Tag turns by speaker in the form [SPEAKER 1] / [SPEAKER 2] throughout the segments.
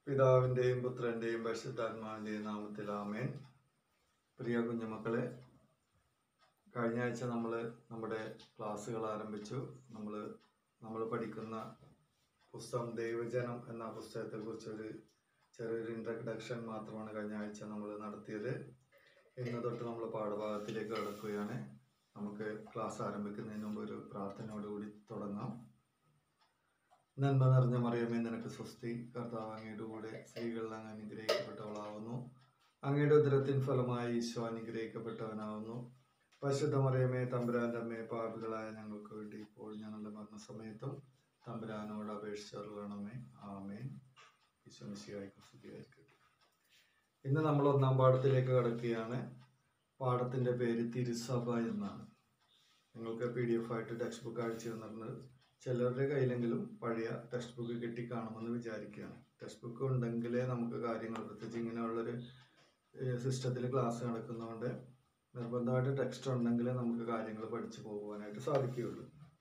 [SPEAKER 1] പിതാവിൻ്റെയും പുത്രൻ്റെയും പരിശുദ്ധാത്മാവിൻ്റെയും നാമത്തിൽ ആമേൻ പ്രിയ കുഞ്ഞുമക്കളെ കഴിഞ്ഞ ആഴ്ച നമ്മൾ നമ്മുടെ ക്ലാസ്സുകൾ ആരംഭിച്ചു നമ്മൾ നമ്മൾ പഠിക്കുന്ന പുസ്തകം ദൈവജനം എന്ന പുസ്തകത്തെക്കുറിച്ചൊരു ചെറിയൊരു ഇൻട്രഡക്ഷൻ മാത്രമാണ് കഴിഞ്ഞ ആഴ്ച നമ്മൾ നടത്തിയത് ഇന്ന് തൊട്ട് നമ്മൾ പാഠഭാഗത്തിലേക്ക് കടക്കുകയാണ് നമുക്ക് ക്ലാസ് ആരംഭിക്കുന്നതിന് മുമ്പ് ഒരു പ്രാർത്ഥനയോടുകൂടി തുടങ്ങാം നന്മ നിറഞ്ഞ മറിയമേ നിനക്ക് സ്വസ്തി കർത്താവ് അങ്ങയുടെ കൂടെ സ്ത്രീകളിൽ അങ്ങ് അനുഗ്രഹിക്കപ്പെട്ടവളാവുന്നു അങ്ങയുടെ ഉദരത്തിൻ ഫലമായി ഈശോ അനുഗ്രഹിക്കപ്പെട്ടവനാവുന്നു പരിശുദ്ധ മറിയമേ തമ്പുരാൻ്റെ അമ്മയെ പാപികളായ ഞങ്ങൾക്ക് വേണ്ടി ഇപ്പോൾ ഞങ്ങളുടെ മരണസമയത്തും തമ്പുരാനോട് അപേക്ഷിച്ചറിയണമേ ആമേൻ ഈശോ മിശിഹായ്ക്ക് സ്തുതിയായിരിക്കട്ടെ ഇന്ന് നമ്മൾ ഒന്നാം പാഠത്തിലേക്ക് കടക്കുകയാണ് പാഠത്തിൻ്റെ പേര് തിരുസഭ എന്നാണ് നിങ്ങൾക്ക് പി ഡി എഫ് ആയിട്ട് ടെക്സ്റ്റ് ബുക്ക് അയച്ചു തന്നിട്ടുണ്ട് ചിലരുടെ കയ്യിലെങ്കിലും പഴയ ടെക്സ്റ്റ് ബുക്ക് കിട്ടിക്കാണുമെന്ന് വിചാരിക്കുകയാണ് ടെക്സ്റ്റ് ബുക്ക് ഉണ്ടെങ്കിലേ നമുക്ക് കാര്യങ്ങൾ പ്രത്യേകിച്ച് ഇങ്ങനെയുള്ളൊരു സിസ്റ്റത്തിൽ ക്ലാസ് നടക്കുന്നതുകൊണ്ട് നിർബന്ധമായിട്ട് ടെക്സ്റ്റ് ഉണ്ടെങ്കിലേ നമുക്ക് കാര്യങ്ങൾ പഠിച്ചു പോകുവാനായിട്ട് സാധിക്കുകയുള്ളൂ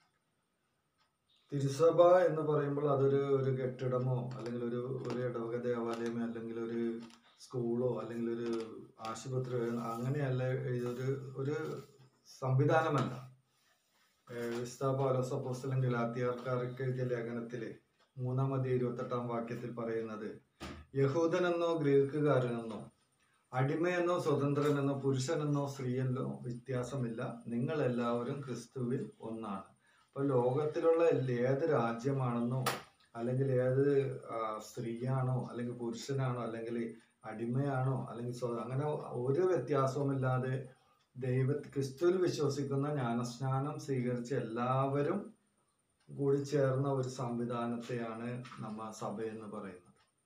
[SPEAKER 1] തിരുസഭ എന്ന് പറയുമ്പോൾ അതൊരു ഒരു കെട്ടിടമോ അല്ലെങ്കിൽ ഒരു ഒരു ഇടവക ദേവാലയമോ അല്ലെങ്കിൽ ഒരു സ്കൂളോ അല്ലെങ്കിൽ ഒരു ആശുപത്രിയോ അങ്ങനെയല്ല ഇതൊരു ഒരു സംവിധാനമല്ല വിസ്ത പൗലോസ് അപ്പോസ്തലൻ ഗലാത്തിയാർക്കാർക്ക് എഴുതിയ ലേഖനത്തില് മൂന്നാം അധ്യായം ഇരുപത്തെട്ടാം വാക്യത്തിൽ പറയുന്നത് യഹൂദനെന്നോ ഗ്രീക്കുകാരനെന്നോ അടിമയെന്നോ സ്വതന്ത്രനെന്നോ പുരുഷനെന്നോ സ്ത്രീയെന്നോ വ്യത്യാസമില്ല നിങ്ങൾ എല്ലാവരും ക്രിസ്തുവിൽ ഒന്നാണ് അപ്പൊ ലോകത്തിലുള്ള എല്ലാ- ഏത് രാജ്യമാണെന്നോ അല്ലെങ്കിൽ ഏത് ആ, സ്ത്രീയാണോ അല്ലെങ്കിൽ പുരുഷനാണോ അല്ലെങ്കിൽ അടിമയാണോ അല്ലെങ്കിൽ സ്വ- അങ്ങനെ ഒരു വ്യത്യാസവുമില്ലാതെ ദൈവ ക്രിസ്തുവിൽ വിശ്വസിക്കുന്ന ജ്ഞാനസ്നാനം സ്വീകരിച്ച എല്ലാവരും കൂടി ചേർന്ന ഒരു സംവിധാനത്തെയാണ് നമ്മ സഭ എന്ന് പറയുന്നത്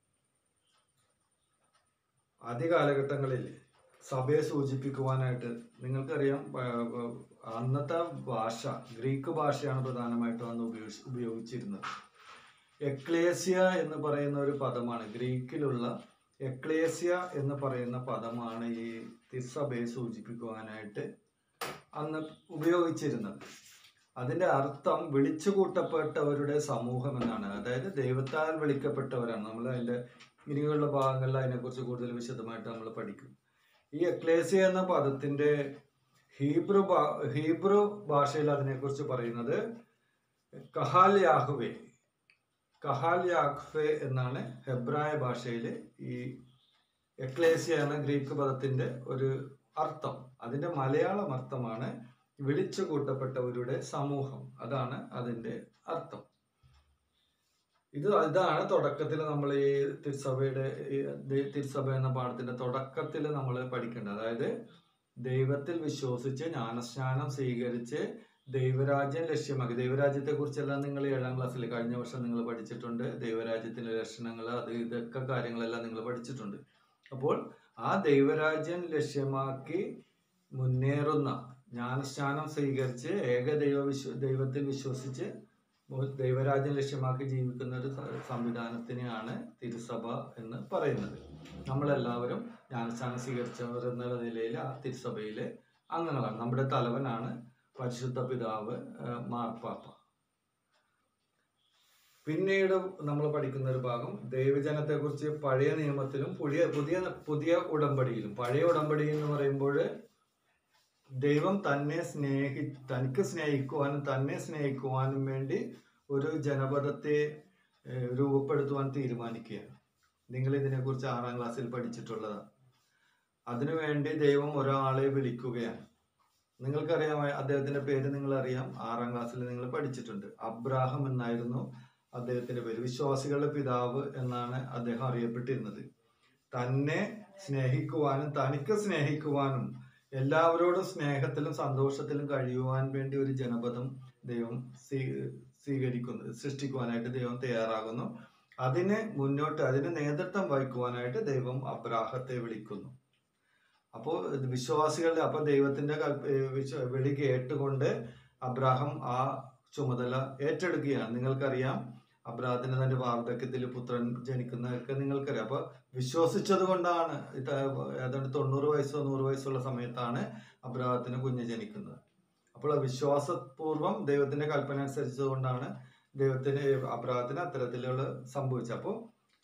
[SPEAKER 1] ആദ്യ കാലഘട്ടങ്ങളിൽ സഭയെ സൂചിപ്പിക്കുവാനായിട്ട് നിങ്ങൾക്കറിയാം ആ, ആ, അന്നത്തെ ഭാഷ ഗ്രീക്ക് ഭാഷയാണ് പ്രധാനമായിട്ടും അന്ന് ഉപയോഗിച്ച് ഉപയോഗിച്ചിരുന്നത് എക്ലേസ്യ എന്ന് പറയുന്ന ഒരു പദമാണ് ഗ്രീക്കിലുള്ള എക്ലേസ്യ എന്ന് പറയുന്ന പദമാണ് ഈ തിരുസഭയെ സൂചിപ്പിക്കുവാനായിട്ട് അന്ന് ഉപയോഗിച്ചിരുന്നത് അതിന്റെ അർത്ഥം വിളിച്ചു കൂട്ടപ്പെട്ടവരുടെ സമൂഹം എന്നാണ് അതായത് ദൈവത്താൽ വിളിക്കപ്പെട്ടവരാണ് നമ്മൾ അതിന്റെ ഇനിയുള്ള ഭാഗങ്ങളിൽ അതിനെക്കുറിച്ച് കൂടുതൽ വിശദമായിട്ട് നമ്മൾ പഠിക്കും ഈ എക്ലേസ്യ എന്ന പദത്തിന്റെ ഹീബ്രു ഭാ- ഹീബ്രു ഭാഷയിൽ അതിനെക്കുറിച്ച് പറയുന്നത് കഹാൽ യാഹുവേ കഹാൽ യാഹ്വേ എന്നാണ് ഹെബ്രായ ഭാഷയിൽ ഈ എക്ലേസ്യ എന്ന ഗ്രീക്ക് പദത്തിന്റെ ഒരു അർത്ഥം അതിന്റെ മലയാളം അർത്ഥമാണ് വിളിച്ചു കൂട്ടപ്പെട്ടവരുടെ സമൂഹം അതാണ് അതിന്റെ അർത്ഥം ഇത് ഇതാണ് തുടക്കത്തിൽ നമ്മൾ ഈ തിരുസഭയുടെ ഈ ദി- തിരുസഭ എന്ന പാഠത്തിന്റെ തുടക്കത്തിൽ നമ്മൾ പഠിക്കേണ്ടത് അതായത് ദൈവത്തിൽ വിശ്വസിച്ച് ജ്ഞാനസ്നാനം സ്വീകരിച്ച് ദൈവരാജ്യം ലക്ഷ്യമാക്കി ദൈവരാജ്യത്തെ കുറിച്ചെല്ലാം നിങ്ങൾ ഏഴാം ക്ലാസ്സിൽ കഴിഞ്ഞ വർഷം നിങ്ങൾ പഠിച്ചിട്ടുണ്ട് ദൈവരാജ്യത്തിന്റെ ലക്ഷണങ്ങൾ അത് ഇതൊക്കെ കാര്യങ്ങളെല്ലാം നിങ്ങൾ പഠിച്ചിട്ടുണ്ട് അപ്പോൾ ആ ദൈവരാജ്യം ലക്ഷ്യമാക്കി മുന്നേറുന്ന ജ്ഞാനസ്നാനം സ്വീകരിച്ച് ഏകദൈവ വിശ്വ ദൈവത്തിൽ വിശ്വസിച്ച് മു- ദൈവരാജ്യം ലക്ഷ്യമാക്കി ജീവിക്കുന്ന ഒരു സ- സംവിധാനത്തിനെയാണ് തിരുസഭ എന്ന് പറയുന്നത് നമ്മളെല്ലാവരും ജ്ഞാനസ്നാനം സ്വീകരിച്ചവർ എന്നുള്ള നിലയിൽ ആ തിരുസഭയിലെ അംഗങ്ങളാണ് നമ്മുടെ തലവനാണ് പരിശുദ്ധ പിതാവ് ആ, മാർപ്പാപ്പ പിന്നീട് നമ്മൾ പഠിക്കുന്ന ഒരു ഭാഗം ദൈവജനത്തെ കുറിച്ച് പഴയ നിയമത്തിലും പുതിയ പുതിയ പുതിയ ഉടമ്പടിയിലും പഴയ ഉടമ്പടി എന്ന് പറയുമ്പോൾ ദൈവം തന്നെ സ്നേഹി തനിക്ക് സ്നേഹിക്കുവാനും തന്നെ സ്നേഹിക്കുവാനും വേണ്ടി ഒരു ജനപദത്തെ ഏഹ്, രൂപപ്പെടുത്തുവാൻ തീരുമാനിക്കുകയാണ് നിങ്ങൾ ഇതിനെക്കുറിച്ച് ആറാം ക്ലാസ്സിൽ പഠിച്ചിട്ടുള്ളതാണ് അതിനുവേണ്ടി ദൈവം ഒരാളെ വിളിക്കുകയാണ് നിങ്ങൾക്കറിയാം അദ്ദേഹത്തിന്റെ പേര് നിങ്ങൾ അറിയാം ആറാം ക്ലാസ്സിൽ നിങ്ങൾ പഠിച്ചിട്ടുണ്ട് അബ്രാഹം എന്നായിരുന്നു അദ്ദേഹത്തിന്റെ പേര് വിശ്വാസികളുടെ പിതാവ് എന്നാണ് അദ്ദേഹം അറിയപ്പെട്ടിരുന്നത് തന്നെ സ്നേഹിക്കുവാനും തനിക്ക് സ്നേഹിക്കുവാനും എല്ലാവരോടും സ്നേഹത്തിലും സന്തോഷത്തിലും കഴിയുവാൻ വേണ്ടി ഒരു ജനപദം ദൈവം സ്വീ- സ്വീകരിക്കുന്നു സൃഷ്ടിക്കുവാനായിട്ട് ദൈവം തയ്യാറാകുന്നു അതിന് മുന്നോട്ട് അതിന് നേതൃത്വം വഹിക്കുവാനായിട്ട് ദൈവം അബ്രാഹത്തെ വിളിക്കുന്നു അപ്പോൾ വിശ്വാസികളുടെ അപ്പൊ ദൈവത്തിന്റെ കൽപ്പ ഏഹ് വിശ്വ- വിളി കേട്ടുകൊണ്ട് അബ്രാഹം ആ ചുമതല ഏറ്റെടുക്കുകയാണ് നിങ്ങൾക്കറിയാം അബ്രാഹത്തിന് തന്റെ വാർദ്ധക്യത്തിൽ പുത്രൻ ജനിക്കുന്നതൊക്കെ നിങ്ങൾക്കറിയാം അപ്പൊ വിശ്വസിച്ചത് കൊണ്ടാണ് ഇത് ഏതാണ്ട് തൊണ്ണൂറ് വയസ്സോ നൂറ് വയസ്സുള്ള സമയത്താണ് അബ്രാഹത്തിന് കുഞ്ഞ് ജനിക്കുന്നത് അപ്പോൾ ആ വിശ്വാസപൂർവം ദൈവത്തിന്റെ കൽപ്പന അനുസരിച്ചത് കൊണ്ടാണ് ദൈവത്തിന് അബ്രാഹത്തിന് അത്തരത്തിലുള്ള സംഭവിച്ചത് അപ്പോൾ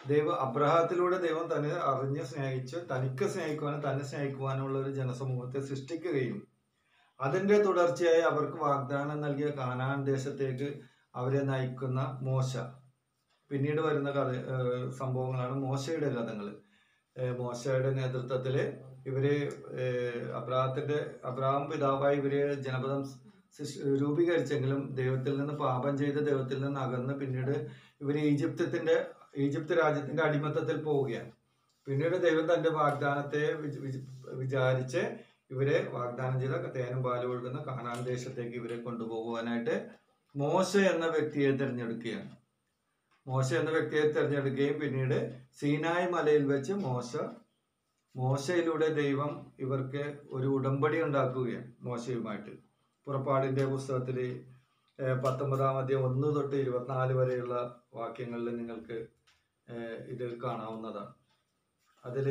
[SPEAKER 1] ദൈവ അബ്രഹാത്തിലൂടെ ദൈവം തന്നെ അറിഞ്ഞ് സ്നേഹിച്ച് തനിക്ക് സ്നേഹിക്കുവാനും തന്നെ സ്നേഹിക്കുവാനുമുള്ള ഒരു ജനസമൂഹത്തെ സൃഷ്ടിക്കുകയും അതിന്റെ തുടർച്ചയായി അവർക്ക് വാഗ്ദാനം നൽകിയ കാനാൻ ദേശത്തേക്ക് അവരെ നയിക്കുന്ന മോശ പിന്നീട് വരുന്ന കഥ ഏഹ് സംഭവങ്ങളാണ് മോശയുടെ കഥകൾ മോശയുടെ നേതൃത്വത്തില് ഇവര് ഏഹ് അബ്രാഹത്തിന്റെ അബ്രാഹം പിതാവായി ഇവര് ജനപദം സൃഷ്- രൂപീകരിച്ചെങ്കിലും ദൈവത്തിൽ നിന്ന് പാപം ചെയ്ത് ദൈവത്തിൽ നിന്ന് അകന്ന് പിന്നീട് ഇവര് ഈജിപ്തത്തിന്റെ ഈജിപ്ത് രാജ്യത്തിന്റെ അടിമത്തത്തിൽ പോവുകയാണ് പിന്നീട് ദൈവം തന്റെ വാഗ്ദാനത്തെ വിച- വിച- വിചാരിച്ച് ഇവരെ വാഗ്ദാനം ചെയ്ത തേനും പാലും ഒഴുകുന്ന കാനാൻ ദേശത്തേക്ക് ഇവരെ കൊണ്ടുപോകുവാനായിട്ട് മോശ എന്ന വ്യക്തിയെ തിരഞ്ഞെടുക്കുകയാണ് മോശ എന്ന വ്യക്തിയെ തിരഞ്ഞെടുക്കുകയും പിന്നീട് സീനായ് മലയിൽ വെച്ച് മോശ മോശയിലൂടെ ദൈവം ഇവർക്ക് ഒരു ഉടമ്പടി ഉണ്ടാക്കുകയാണ് മോശയുമായിട്ട് പുറപ്പാടിന്റെ പുസ്തകത്തിൽ പത്തൊമ്പതാം അധ്യായം ഒന്ന് തൊട്ട് ഇരുപത്തിനാല് വരെയുള്ള വാക്യങ്ങളിൽ നിങ്ങൾക്ക് ഏഹ്, ഇത് കാണാവുന്നതാണ് അതിൽ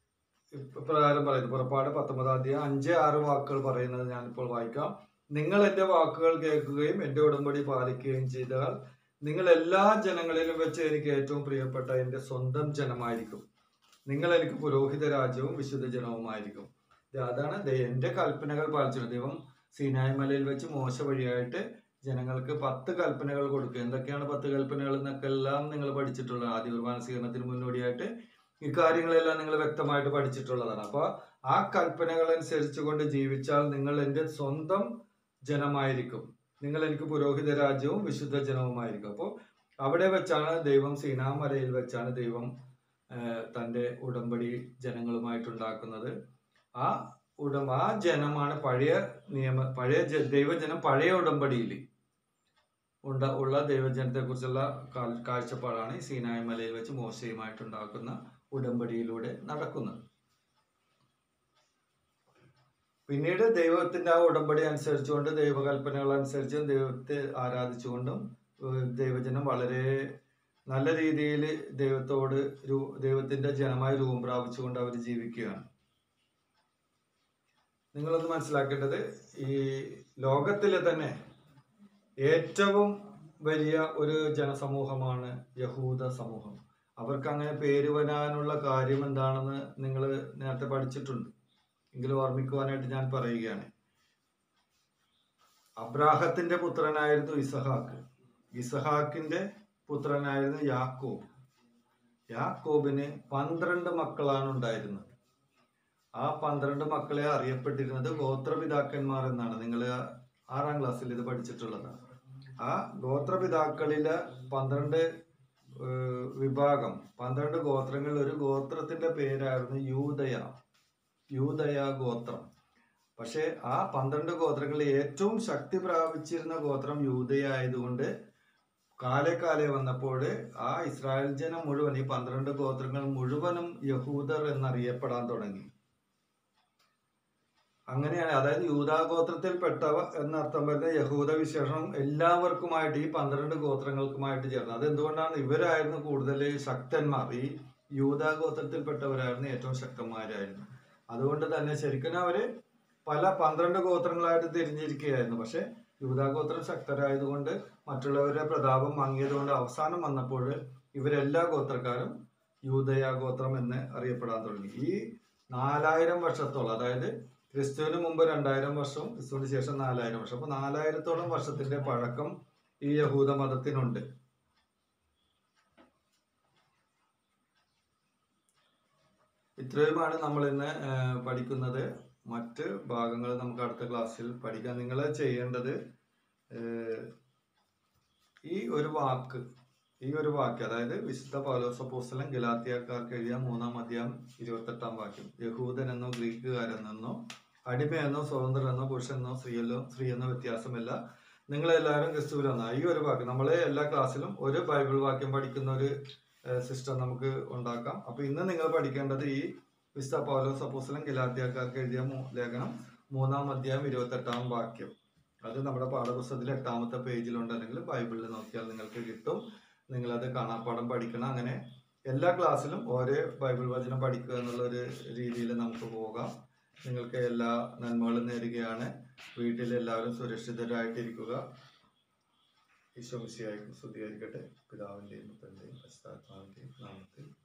[SPEAKER 1] പ്രകാരം പറയുന്നു പുറപ്പാട് പത്തൊമ്പതാം അധ്യായം അഞ്ച് ആറ് വാക്കുകൾ പറയുന്നത് ഞാനിപ്പോൾ വായിക്കാം നിങ്ങൾ എൻ്റെ വാക്കുകൾ കേൾക്കുകയും എൻ്റെ ഉടമ്പടി പാലിക്കുകയും ചെയ്താൽ നിങ്ങൾ എല്ലാ ജനങ്ങളിലും വെച്ച് എനിക്ക് ഏറ്റവും പ്രിയപ്പെട്ട എൻ്റെ സ്വന്തം ജനമായിരിക്കും നിങ്ങൾ എനിക്ക് പുരോഹിത രാജ്യവും വിശുദ്ധ ജനവുമായിരിക്കും ഇത് അതാണ് ദൈ- എൻ്റെ കൽപ്പനകൾ പാലിച്ചത് ദൈവം സീനായ് മലയിൽ വെച്ച് മോശ വഴിയായിട്ട് ജനങ്ങൾക്ക് പത്ത് കൽപ്പനകൾ കൊടുക്കുക എന്തൊക്കെയാണ് പത്ത് കൽപ്പനകൾ എന്നൊക്കെ എല്ലാം നിങ്ങൾ പഠിച്ചിട്ടുള്ളത് ആദ്യ കുർബാന സ്വീകരണത്തിന് മുന്നോടിയായിട്ട് ഇക്കാര്യങ്ങളെല്ലാം നിങ്ങൾ വ്യക്തമായിട്ട് പഠിച്ചിട്ടുള്ളതാണ് അപ്പോൾ ആ കൽപ്പനകൾ അനുസരിച്ചുകൊണ്ട് ജീവിച്ചാൽ നിങ്ങൾ എൻ്റെ സ്വന്തം ജനമായിരിക്കും നിങ്ങൾ എനിക്ക് പുരോഹിത രാജ്യവും വിശുദ്ധ ജനവുമായിരിക്കും അപ്പോൾ അവിടെ വെച്ചാണ് ദൈവം സീനാ മലയിൽ വെച്ചാണ് ദൈവം ഏഹ്, തൻ്റെ ഉടമ്പടി ജനങ്ങളുമായിട്ടുണ്ടാക്കുന്നത് ആ ഉടമ്പ ആ ജനമാണ് പഴയ നിയമ പഴയ ജ- ദൈവജനം പഴയ ഉടമ്പടിയിൽ ഉണ്ട ഉള്ള ദൈവജനത്തെ കുറിച്ചുള്ള കാഴ്ചപ്പാടാണ് ഈ സീനായ് മലയിൽ വെച്ച് മോശയുമായിട്ടുണ്ടാക്കുന്ന ഉടമ്പടിയിലൂടെ നടക്കുന്നത് പിന്നീട് ദൈവത്തിന്റെ ആ ഉടമ്പടി അനുസരിച്ചുകൊണ്ട് ദൈവകൽപ്പനകൾ അനുസരിച്ചും ദൈവത്തെ ആരാധിച്ചുകൊണ്ടും ഏഹ് ദൈവജനം വളരെ നല്ല രീതിയിൽ ദൈവത്തോട് രൂ- ദൈവത്തിന്റെ ജനമായി രൂപം പ്രാപിച്ചുകൊണ്ട് അവർ ജീവിക്കുകയാണ് നിങ്ങളൊന്ന് മനസ്സിലാക്കേണ്ടത് ഈ ലോകത്തിലെ തന്നെ ഏറ്റവും വലിയ ഒരു ജനസമൂഹമാണ് യഹൂദ സമൂഹം അവർക്ക് അങ്ങനെ പേര് വരാനുള്ള കാര്യം എന്താണെന്ന് നിങ്ങൾ നേരത്തെ പഠിച്ചിട്ടുണ്ട് എങ്കിലും ഓർമ്മിക്കുവാനായിട്ട് ഞാൻ പറയുകയാണ് അബ്രാഹത്തിന്റെ പുത്രനായിരുന്നു ഇസഹാക്ക് ഇസഹാക്കിന്റെ പുത്രനായിരുന്നു യാക്കോബ് യാക്കോബിന് പന്ത്രണ്ട് മക്കളാണ് ഉണ്ടായിരുന്നത് ആ പന്ത്രണ്ട് മക്കളെ അറിയപ്പെട്ടിരുന്നത് ഗോത്രപിതാക്കന്മാർ എന്നാണ് നിങ്ങൾ ആറാം ക്ലാസ്സിൽ ഇത് പഠിച്ചിട്ടുള്ളതാണ് ആ ഗോത്രപിതാക്കളിലെ പന്ത്രണ്ട് ഏഹ്, വിഭാഗം പന്ത്രണ്ട് ഗോത്രങ്ങളിൽ ഒരു ഗോത്രത്തിന്റെ പേരായിരുന്നു യൂതയ യൂതയ ഗോത്രം പക്ഷെ ആ പന്ത്രണ്ട് ഗോത്രങ്ങളിൽ ഏറ്റവും ശക്തി പ്രാപിച്ചിരുന്ന ഗോത്രം യൂതയ ആയതുകൊണ്ട് കാലെ കാലെ വന്നപ്പോൾ ആ ഇസ്രായേൽ ജനം മുഴുവൻ ഈ പന്ത്രണ്ട് ഗോത്രങ്ങൾ മുഴുവനും യഹൂദർ എന്നറിയപ്പെടാൻ തുടങ്ങി അങ്ങനെയാണ് അതായത് യൂതാഗോത്രത്തിൽപ്പെട്ടവ എന്നർത്ഥം വരുന്ന യഹൂദ വിശേഷണം എല്ലാവർക്കുമായിട്ട് ഈ പന്ത്രണ്ട് ഗോത്രങ്ങൾക്കുമായിട്ട് ചേർന്നു അതെന്തുകൊണ്ടാണ് ഇവരായിരുന്നു കൂടുതൽ ശക്തന്മാർ ഈ യൂതാഗോത്രത്തിൽപ്പെട്ടവരായിരുന്നു ഏറ്റവും ശക്തന്മാരായിരുന്നു അതുകൊണ്ട് തന്നെ ശരിക്കും അവര് പല പന്ത്രണ്ട് ഗോത്രങ്ങളായിട്ട് തിരിഞ്ഞിരിക്കുകയായിരുന്നു പക്ഷെ യൂതാഗോത്രം ശക്തരായതുകൊണ്ട് മറ്റുള്ളവരുടെ പ്രതാപം മങ്ങിയതുകൊണ്ട് അവസാനം വന്നപ്പോൾ ഇവരെല്ലാ ഗോത്രക്കാരും യൂതയ ഗോത്രം എന്ന് അറിയപ്പെടാൻ തുടങ്ങി ഈ നാലായിരം വർഷത്തോളം അതായത് ക്രിസ്തുവിന് മുമ്പ് രണ്ടായിരം വർഷവും ക്രിസ്തുവിന് ശേഷം നാലായിരം വർഷം അപ്പൊ നാലായിരത്തോളം വർഷത്തിന്റെ പഴക്കം ഈ യഹൂദ മതത്തിനുണ്ട് ഇത്രയുമാണ് നമ്മൾ ഇന്ന് ഏഹ്, പഠിക്കുന്നത് മറ്റ് ഭാഗങ്ങൾ നമുക്ക് അടുത്ത ക്ലാസ്സിൽ പഠിക്കാം നിങ്ങൾ ചെയ്യേണ്ടത് ഏഹ്, ഈ ഒരു വാക്ക് ഈ ഒരു വാക്യം അതായത് വിശുദ്ധ പൗലോസപ്പോസ്തലൻ ഗലാത്തിയക്കാർക്ക് എഴുതിയ മൂന്നാം അധ്യായം ഇരുപത്തെട്ടാം വാക്യം യഹൂദനെന്നോ ഗ്രീക്കുകാരെന്നോ അടിമയെന്നോ സ്വതന്ത്രനെന്നോ പുരുഷനെന്നോ സ്ത്രീയെന്നോ സ്ത്രീയെന്നോ വ്യത്യാസമില്ല നിങ്ങളെല്ലാവരും ക്രിസ്തുവിലെന്നോ ഈ ഒരു വാക്ക് നമ്മളെ എല്ലാ ക്ലാസ്സിലും ഒരു ബൈബിൾ വാക്യം പഠിക്കുന്ന ഒരു സിസ്റ്റം നമുക്ക് ഉണ്ടാക്കാം അപ്പൊ ഇന്ന് നിങ്ങൾ പഠിക്കേണ്ടത് ഈ വിശുദ്ധ പൗലോസ് അപ്പോസ്തലൻ ഗലാത്തിയക്കാർക്ക് എഴുതിയ മൂ- ലേഖനം മൂന്നാം അധ്യായം ഇരുപത്തെട്ടാം വാക്യം അത് നമ്മുടെ പാഠപുസ്തകത്തിൽ എട്ടാമത്തെ പേജിലുണ്ടെങ്കിൽ ബൈബിളിൽ നോക്കിയാൽ നിങ്ങൾക്ക് കിട്ടും നിങ്ങളത് കാണാപ്പാഠം പഠിക്കണം അങ്ങനെ എല്ലാ ക്ലാസ്സിലും ഓരോ ബൈബിൾ വചനം പഠിക്കുക എന്നുള്ള ഒരു രീതിയിൽ നമുക്ക് പോകാം നിങ്ങൾക്ക് എല്ലാ നന്മകളും നേരുകയാണ് വീട്ടിൽ എല്ലാവരും സുരക്ഷിതരായിട്ടിരിക്കുക ഈശോ മിശിയായി സ്തുതിയായിരിക്കട്ടെ പിതാവിൻ്റെയും പുത്രൻ്റെയും പശ്ചാത്മാവിൻ്റെയും നാമത്തിൽ